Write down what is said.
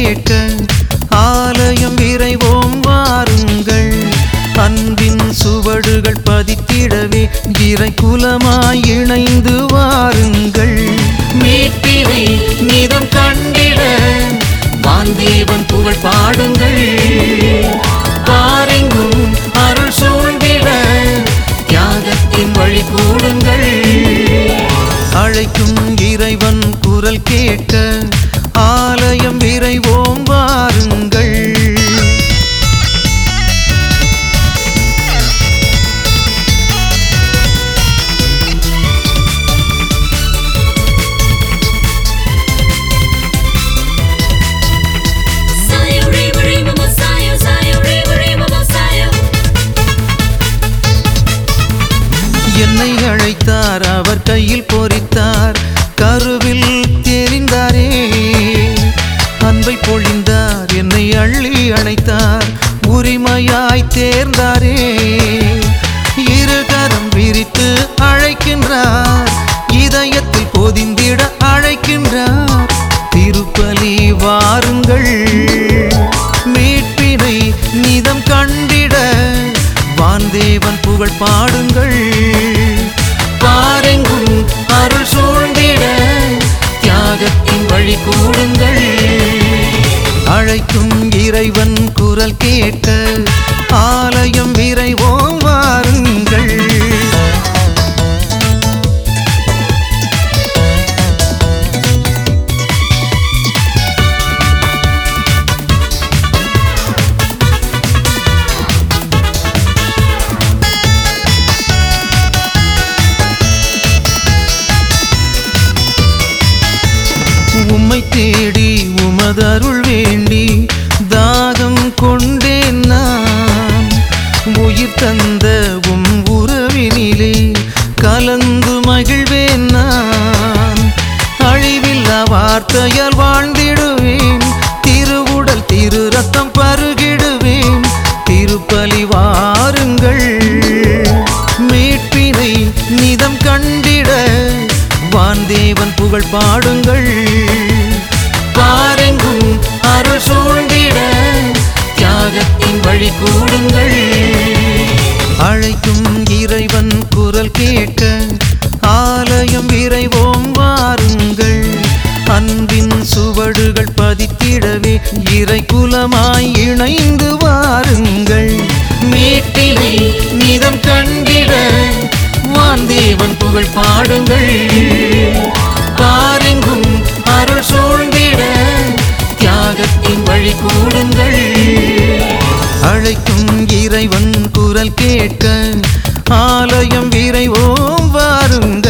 கேட்க ஆலயம் விரைவோம் வாருங்கள் அன்பின் சுவடுகள் பதித்திடவே இறை குலமாய் இணைந்து வாருங்கள் மீட்பினை நிதம் கண்டிட வாந்தேவன் புகழ் பாடுங்கள் பாரெங்கும் அருள் சூழ்ந்திட தியாகத்தின் வழி கூடுங்கள் அழைக்கும் இறைவன் குரல் கேட்க ஆலயம் விரைவோம் வாருங்கள் Sayo, rima, rima, masayo, sayo, rima, rima, masayo. என்னை அழைத்தார் அவர் கையில் பொறித்தார் கருவில் தெரிந்தாரே அன்பை பொழிந்தார் என்னை அள்ளி அணைத்தார் உரிமையாய் தேர்ந்தாரே இரு கரம் விரித்து அழைக்கின்றார் இதயத்தில் பொதிந்திட அழைக்கின்றார் திருப்பலி வாருங்கள் மீட்பினை நிதம் கண்டிட வான்தேவன் புகழ் பாடுங்கள் பாரெங்கும் அருள் சூழ்ந்திட தியாகத்தின் வழி கூடுங்கள் அழைக்கும் இறைவன் குரல் கேட்க ஆலயம் விரைவோம் வாருங்கள் உம்மை தேடி உமதருள் வேண்டி தாகம் கொண்டேன் நான் உயிர் தந்த உம் உறவினிலே கலந்து மகிழ்வேன் நான் அழிவில்லா வார்த்தையால் வாழ்ந்திடுவேன் திருவுடல் திரு ரத்தம் பருகிடுவேன் திருப்பலி வாருங்கள் மீட்பினை நிதம் கண்டிட வான்தேவன் புகழ் பாடுங்கள் பாரெங்கும் அருள் சூழ்ந்திட தியாகத்தின் வழி கூடுங்கள் அழைக்கும் இறைவன் குரல் கேட்க ஆலயம் விரைவோம் வாருங்கள் அன்பின் சுவடுகள் பதித்திடவே இறை குலமாய் இணைந்து வாருங்கள் மீட்டினை நிதம் கண்டிட வான்தேவன் புகழ் பாடுங்கள் பாரெங்கும் அருள் சூழ்ந்திட தியாகத்தின் வழி கூடுங்கள் அழைக்கும் இறைவன் குரல் கேட்க ஆலயம் விரைவோம் வாருங்கள்